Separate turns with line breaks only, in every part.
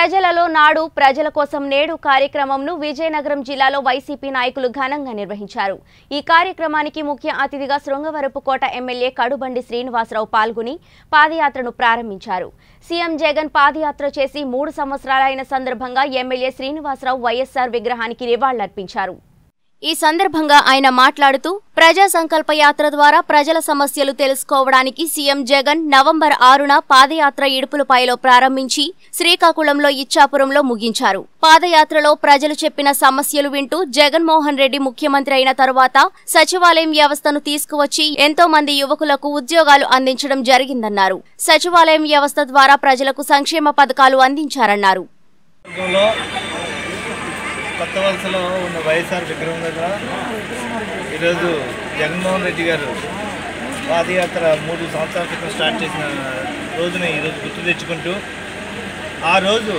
ప్రజలలో నాడు ప్రజల కోసం నేడు కార్యక్రమంను విజయనగరం జిల్లాలో వైసీపీ నాయకులు ఘనంగా నిర్వహించారు ఈ కార్యక్రమానికి ముఖ్య అతిథిగా శృంగవరపుకోట ఎమ్మెల్యే కడుబండి శ్రీనివాసరావు పాల్గొని పాదయాత్రను ప్రారంభించారు సీఎం జగన్ పాదయాత్ర చేసి మూడు సంవత్సరాలైన సందర్భంగా ఎమ్మెల్యే శ్రీనివాసరావు వైఎస్సార్ విగ్రహానికి నివాళులర్పించారు ఈ సందర్భంగా ఆయన మాట్లాడుతూ ప్రజా సంకల్ప యాత్ర ద్వారా ప్రజల సమస్యలు తెలుసుకోవడానికి సీఎం జగన్ నవంబర్ ఆరున పాదయాత్ర ఇడుపులపాయలో ప్రారంభించి శ్రీకాకుళంలో ఇచ్చాపురంలో ముగించారు పాదయాత్రలో ప్రజలు చెప్పిన సమస్యలు వింటూ జగన్మోహన్ రెడ్డి ముఖ్యమంత్రి అయిన తరువాత సచివాలయం వ్యవస్థను తీసుకువచ్చి ఎంతో మంది యువకులకు ఉద్యోగాలు అందించడం జరిగిందన్నారు సచివాలయం వ్యవస్థ ద్వారా ప్రజలకు సంక్షేమ పథకాలు అందించారన్నారు
వర్గంలో కొత్త వలసలో ఉన్న వైఎస్ఆర్ విగ్రహం దగ్గర ఈరోజు జగన్మోహన్ రెడ్డి గారు పాదయాత్ర మూడు సంవత్సరాల క్రితం స్టార్ట్ చేసిన రోజున ఈరోజు గుర్తు తెచ్చుకుంటూ ఆ రోజు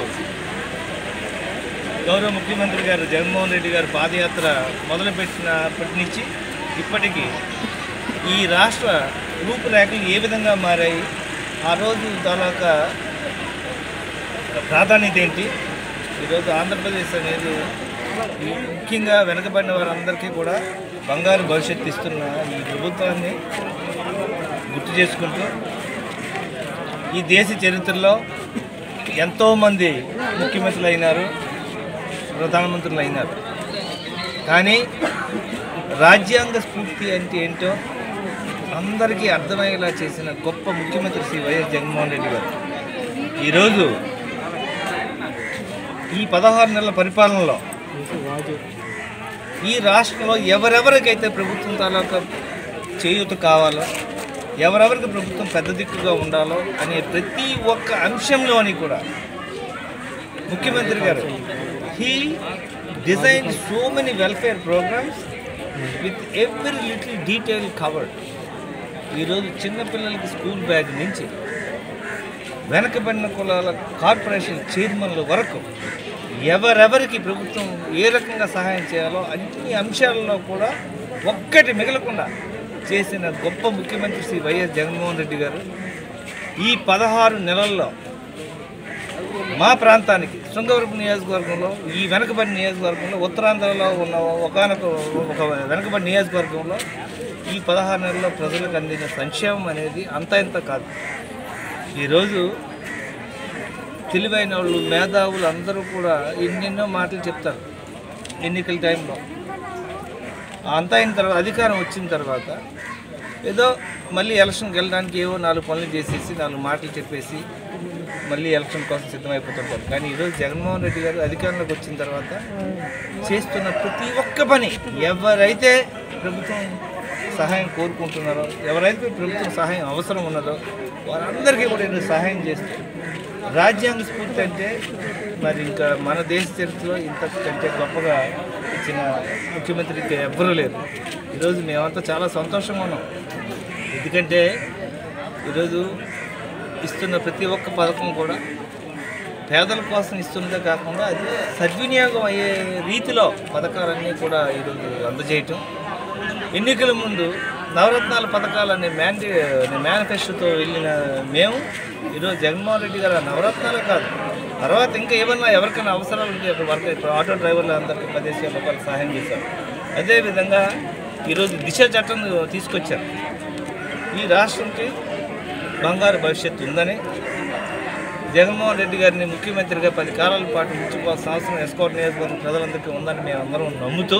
గౌరవ ముఖ్యమంత్రి గారు జగన్మోహన్ రెడ్డి గారు పాదయాత్ర మొదలుపెట్టినప్పటి నుంచి ఇప్పటికీ ఈ రాష్ట్ర రూపురేఖలు ఏ విధంగా మారాయి ఆ రోజు తాలూకా ప్రాధాన్యత ఏంటి ఈరోజు ఆంధ్రప్రదేశ్ అనేది ఈ ముఖ్యంగా వెనుకబడిన వారందరికీ కూడా బంగారు భవిష్యత్తు ఇస్తున్న ఈ ప్రభుత్వాన్ని గుర్తు చేసుకుంటూ ఈ దేశ చరిత్రలో ఎంతోమంది ముఖ్యమంత్రులు అయినారు ప్రధానమంత్రులు అయినారు కానీ రాజ్యాంగ స్ఫూర్తి అంటే ఏంటో అందరికీ అర్థమయ్యేలా చేసిన గొప్ప ముఖ్యమంత్రి శ్రీ వైఎస్ జగన్మోహన్ రెడ్డి గారు ఈరోజు ఈ పదహారు నెలల పరిపాలనలో ఈ రాష్ట్రంలో ఎవరెవరికైతే ప్రభుత్వం తాలూకా చేయూత కావాలో ఎవరెవరికి ప్రభుత్వం పెద్ద దిక్కుగా ఉండాలో అనే ప్రతి ఒక్క అంశంలోని కూడా ముఖ్యమంత్రి గారు he design so many welfare programmes with every little detail covered ఈరోజు చిన్నపిల్లలకి స్కూల్ బ్యాగ్ నుంచి వెనకబడిన కులాల కార్పొరేషన్ చైర్మన్ల వరకు ఎవరెవరికి ప్రభుత్వం ఏ రకంగా సహాయం చేయాలో అన్ని అంశాలలో కూడా ఒక్కటి మిగలకుండా చేసిన గొప్ప ముఖ్యమంత్రి శ్రీ వైఎస్ జగన్మోహన్ రెడ్డి గారు ఈ పదహారు నెలల్లో మా ప్రాంతానికి శృంగవరపు నియోజకవర్గంలో ఈ వెనకబడి నియోజకవర్గంలో ఉత్తరాంధ్రలో ఉన్న ఒకనొక ఒక వెనకబడి నియోజకవర్గంలో ఈ పదహారు నెలల్లో ప్రజలకు అందిన సంక్షేమం అనేది అంత ఇంత కాదు ఈరోజు తెలివైన వాళ్ళు మేధావులు అందరూ కూడా ఎన్నెన్నో మాటలు చెప్తారు ఎన్నికల టైంలో అంతా అయిన తర్వాత అధికారం వచ్చిన తర్వాత ఏదో మళ్ళీ ఎలక్షన్కి వెళ్ళడానికి ఏవో నాలుగు పనులు చేసేసి నాలుగు మాటలు చెప్పేసి మళ్ళీ ఎలక్షన్ కోసం సిద్ధమైపోతుంటారు కానీ ఈరోజు జగన్మోహన్ రెడ్డి గారు అధికారంలోకి వచ్చిన తర్వాత చేస్తున్న ప్రతి ఒక్క పని ఎవరైతే ప్రభుత్వం సహాయం కోరుకుంటున్నారో ఎవరైతే ప్రభుత్వం సహాయం అవసరం ఉన్నదో వారందరికీ కూడా ఈరోజు సహాయం చేస్తూ రాజ్యాంగ స్ఫూర్తి అంటే మరి ఇంకా మన దేశ చరిత్రలో ఇంతకంటే గొప్పగా ఇచ్చిన ముఖ్యమంత్రి ఇంకా ఎవ్వరూ లేరు ఈరోజు మేమంతా చాలా సంతోషంగా ఉన్నాం ఎందుకంటే ఈరోజు ఇస్తున్న ప్రతి ఒక్క పథకం కూడా పేదల కోసం ఇస్తున్నదే కాకుండా అది సద్వినియోగం అయ్యే రీతిలో పథకాలన్నీ కూడా ఈరోజు అందజేయటం ఎన్నికల ముందు నవరత్నాల పథకాలు అనే మ్యాండే మేనిఫెస్టోతో వెళ్ళిన మేము ఈరోజు జగన్మోహన్ రెడ్డి గారు ఆ నవరత్నాలే కాదు తర్వాత ఇంకా ఏమన్నా ఎవరికైనా అవసరాలు ఉంటే అక్కడ వర్క్ ఇప్పుడు ఆటో డ్రైవర్లు అందరికీ పదిహేను వేల రూపాయలు సహాయం చేశారు అదేవిధంగా ఈరోజు దిశ చట్టం తీసుకొచ్చారు ఈ రాష్ట్రంకి బంగారు భవిష్యత్తు ఉందని జగన్మోహన్ రెడ్డి గారిని ముఖ్యమంత్రిగా పది కాలాల పాటు ఉంచుకోవాల్సిన అవసరం ఎస్కోట్ నియోజకవర్గం ప్రజలందరికీ ఉందని మేము అందరం నమ్ముతూ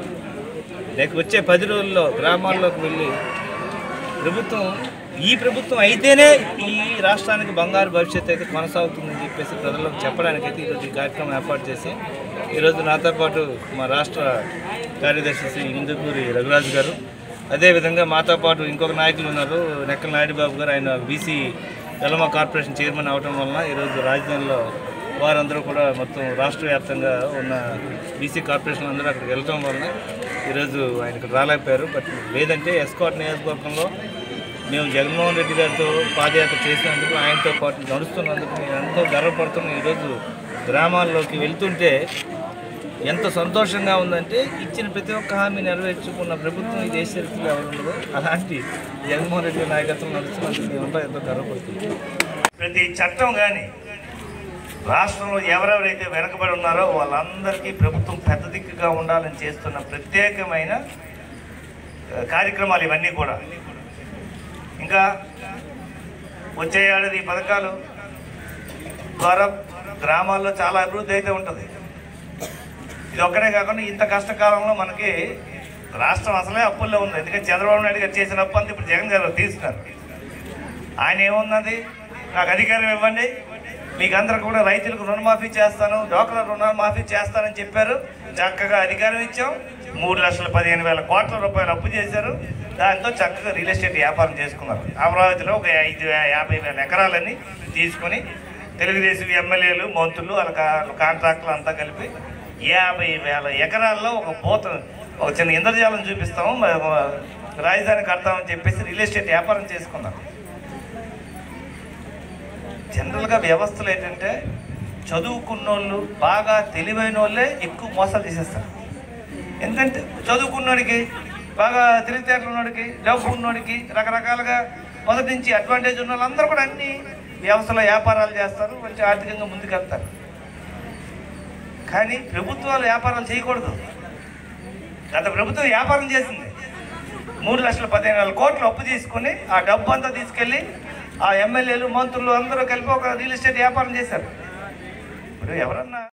లేక వచ్చే పది రోజుల్లో గ్రామాల్లోకి వెళ్ళి ప్రభుత్వం ఈ ప్రభుత్వం అయితేనే ఈ రాష్ట్రానికి బంగారు భవిష్యత్తు అయితే కొనసాగుతుందని చెప్పేసి ప్రజలకు చెప్పడానికైతే ఈరోజు ఈ కార్యక్రమం ఏర్పాటు చేసి ఈరోజు నాతో పాటు మా రాష్ట్ర కార్యదర్శి శ్రీ ఇందుకూరి రఘురాజు గారు అదేవిధంగా మాతో పాటు ఇంకొక నాయకులు ఉన్నారు నెక్కల నాయుడు బాబు గారు ఆయన బీసీ వెలమ కార్పొరేషన్ చైర్మన్ అవడం వలన ఈరోజు రాజధానిలో వారందరూ కూడా మొత్తం రాష్ట్ర వ్యాప్తంగా ఉన్న బీసీ కార్పొరేషన్ అందరూ అక్కడికి వెళ్ళడం వలన ఈరోజు ఆయన ఇక్కడ రాలేకపోయారు బట్ లేదంటే ఎస్కాట్ నియోజకవర్గంలో మేము జగన్మోహన్ రెడ్డి గారితో పాదయాత్ర చేసినందుకు ఆయనతో పాటు నడుస్తున్నందుకు మేము ఎంతో గర్వపడుతున్నాం ఈరోజు గ్రామాల్లోకి వెళ్తుంటే ఎంత సంతోషంగా ఉందంటే ఇచ్చిన ప్రతి ఒక్క హామీ నెరవేర్చుకున్న ప్రభుత్వం ఈ దేశ చరిత్రలో ఎవరు ఉండదు అలాంటి జగన్మోహన్ రెడ్డి నాయకత్వం నడుస్తున్నందుకు మేమంతా ఎంతో గర్వపడుతున్నాం ప్రతి చట్టం కానీ
రాష్ట్రంలో ఎవరెవరైతే వెనకబడి ఉన్నారో వాళ్ళందరికీ ప్రభుత్వం పెద్ద దిక్కుగా ఉండాలని చేస్తున్న ప్రత్యేకమైన ఆ, కార్యక్రమాలు ఇవన్నీ కూడా ఇంకా వచ్చే ఏడాది ఈ పథకాలు ద్వారా గ్రామాల్లో చాలా అభివృద్ధి అయితే ఉంటుంది ఇది ఒక్కడే కాకుండా ఇంత కష్టకాలంలో మనకి రాష్ట్రం అసలే అప్పుల్లో ఉంది ఎందుకంటే చంద్రబాబు నాయుడు గారు చేసిన అప్పు అంతా ఇప్పుడు జగన్ గారు తీస్తున్నారు ఆయన ఏమున్నది నాకు అధికారం ఇవ్వండి మీకు అందరూ కూడా రైతులకు రుణమాఫీ చేస్తాను డోక్రా రుణాలు మాఫీ చేస్తానని చెప్పారు చక్కగా అధికారం ఇచ్చాం మూడు లక్షల పదిహేను వేల కోట్ల రూపాయలు అప్పు చేశారు దాంతో చక్కగా రియల్ ఎస్టేట్ వ్యాపారం చేసుకున్నారు అమరావతిలో ఒక ఐదు యాభై వేల ఎకరాలని తీసుకొని తెలుగుదేశం ఎమ్మెల్యేలు మంత్రులు వాళ్ళ కా- కాంట్రాక్టులు అంతా కలిపి యాభై వేల ఎకరాల్లో ఒక పోత ఒక చిన్న ఇంద్రజాలం చూపిస్తాము మ- మ- రాజధాని కడతామని చెప్పేసి రియల్ ఎస్టేట్ వ్యాపారం చేసుకున్నారు జనరల్గా వ్యవస్థలు ఏంటంటే చదువుకున్నోళ్ళు బాగా తెలివైన వాళ్ళే ఎక్కువ మోసాలు చేసేస్తారు ఎందుకంటే చదువుకున్నోడికి బాగా తెలివితేటలు ఉన్నోడికి డబ్బు ఉన్నోడికి రకరకాలుగా మొదటి నుంచి అడ్వాంటేజ్ ఉన్న వాళ్ళందరూ కూడా అన్ని వ్యవస్థలో వ్యాపారాలు చేస్తారు మంచి ఆర్థికంగా ముందుకెళ్తారు కానీ ప్రభుత్వాలు వ్యాపారాలు చేయకూడదు గత ప్రభుత్వం వ్యాపారం చేసింది మూడు లక్షల పదిహేను వేల కోట్లు అప్పు తీసుకుని ఆ డబ్బు అంతా తీసుకెళ్ళి ఆ ఎమ్మెల్యేలు మంత్రులు అందరూ కలిపి ఒక రియల్ ఎస్టేట్ వ్యాపారం చేశారు ఇప్పుడు ఎవరన్నా